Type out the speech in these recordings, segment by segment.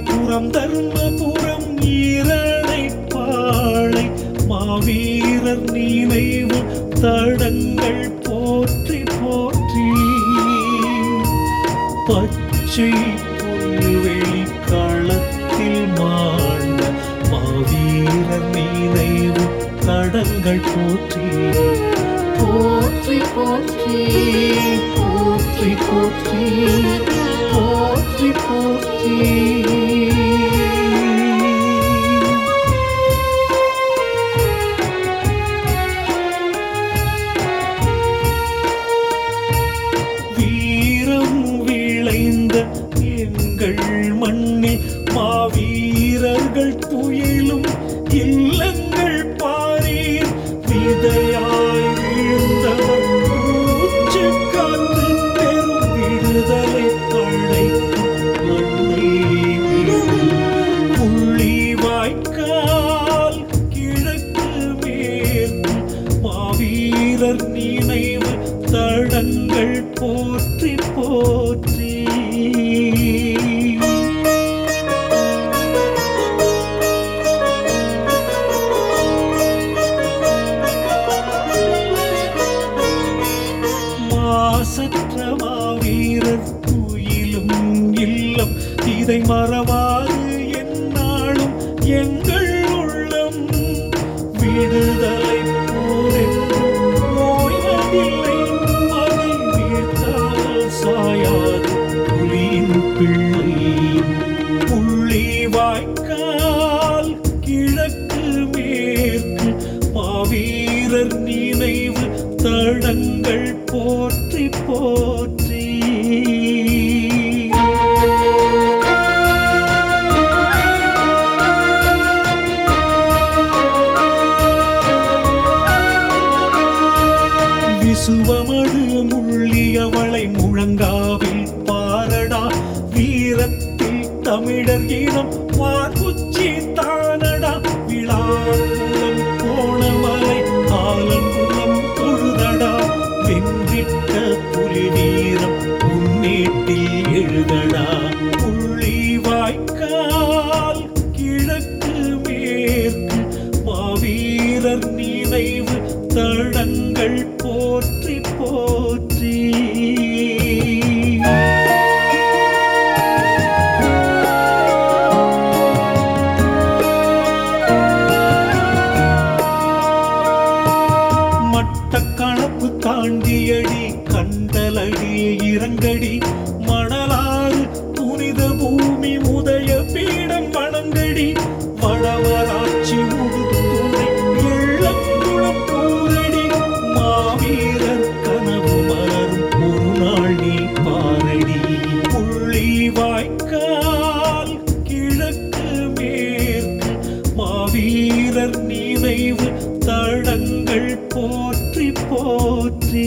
சுதந்திரபுரம் தர்மபுரம் ஈரனை பாளை மாவீரர் நினைவு தடங்கள் போற்றி போற்றி பச்சை புல்வெளி களத்தில் மாண்ட மாவீரர் நினைவு தடங்கள் போற்றி போற்றி போற்றி போற்றி போற்றி போற்றி போற்றி வீரம் விளைந்த எங்கள் மண்ணில் மாவீரர்கள் துயிலும் இல்லங்கள் பாரீர் விதையாய் வீழ்ந்தவர் மூச்சு காத்து பெரும் விடுதலை படைக்கும் மண்ணை விடும் புள்ளி வாய்க்கால் கிழக்கு மேற்கு மாவீரர் நினைவு தடங்கள் போற்றி போற்றி மாசற்ற மாவீரர் துயிலும் இல்லம் இதை மறவாது என்னாலும் எங்கள் உள்ளம் விடுதலை போரென்றும் ஓய்வதில்லை அதை வீழ்த்தாமல் சாயாது புலியின் பிள்ளை புள்ளி வாய்க்கால் கிழக்கு மேற்கு மாவீரர் நினைவு தடங்கள் போற்றி போற்றி விசுவமடு முள்ளியவளை முழங்காவில் பாரடா வீரத்தில் தமிழர் இனம் வார்புச்சி தானடா விழாக்குளம் கோணமலை ஆலங்குளம் தொழுதடா வென்றிட்ட புலி வீரம் முன்னேட்டில் எழுதடா புள்ளி வாய்க்கால் கிழக்கு மேற்கு மாவீரர் நினைவு தடங்கள் போற்றி போற்றி மட்டக்களப்பு தாண்டியடி கண்டலடி இறங்கடி மணலாறு புனித பூமி உதய பீடம் வணங்கடி வடவராட்சி உடுத்துணை எள்ளங்குளம் கூரடி மாவீரர் கனவு மலரும் ஒரு நாள் நீ பாரடி புள்ளி வாய்க்கால் கிழக்கு மேற்கு மாவீரர் நினைவு தடங்கள் போற்றி போற்றி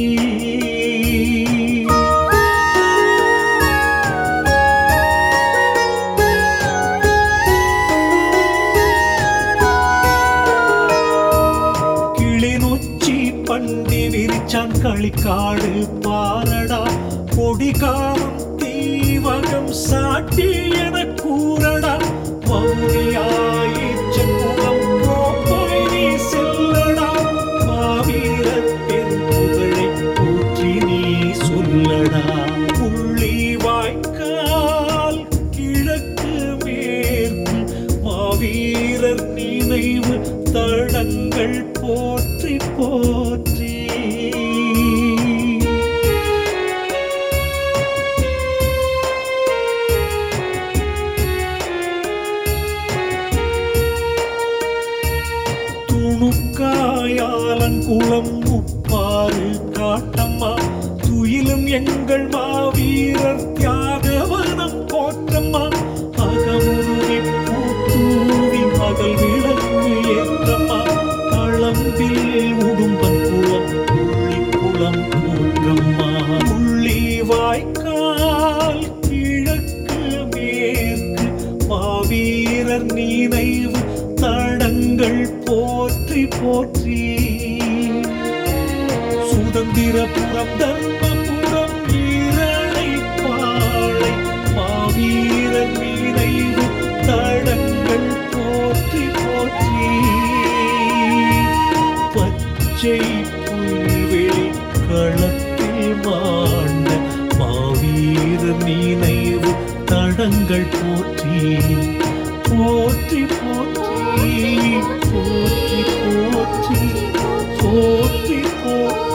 கிளிநொச்சி பண்டி விரிச்சான் களிக்காடு பாரடா கொடிகாமம் தீவகம் சாட்டி என கூறடா மௌரியாயிச்சங்குளம் கோப்பை நீ செல்லடா மாவீரர் பெரும்புகழை போற்றி நீ சொல்லடா புள்ளி வாய்க்கால் கிழக்கு மேற்கு மாவீரர் நினைவு தடங்கள் போற்றி போற்றி துணுக்காயாலங்குளம் முப்பாறு காட்டம்மா துயிலும் எங்கள் மாவீரர் தியாகவனம் போற்றம்மா அகமுருகி பூத்தூவி மகள் விளக்கு ஏற்றம்மா களம்பில் உடும்பன் குளம் புள்ளி குளம் போற்றம்மா புள்ளி வாய்க்கால் கிழக்கு மேற்கு மாவீரர் நினைவு தடங்கள் போற்றி போற்றி சுதந்திரபுரம் தர்மபுரம் ஈரணை பாளை மாவீரர் நினைவு பச்சை புல்வெளி களத்தில் மாண்ட மாவீரர் நினைவு தடங்கள் போற்றி போற்றி போற்றி போற்றி போற்றி போற்றி போற்றி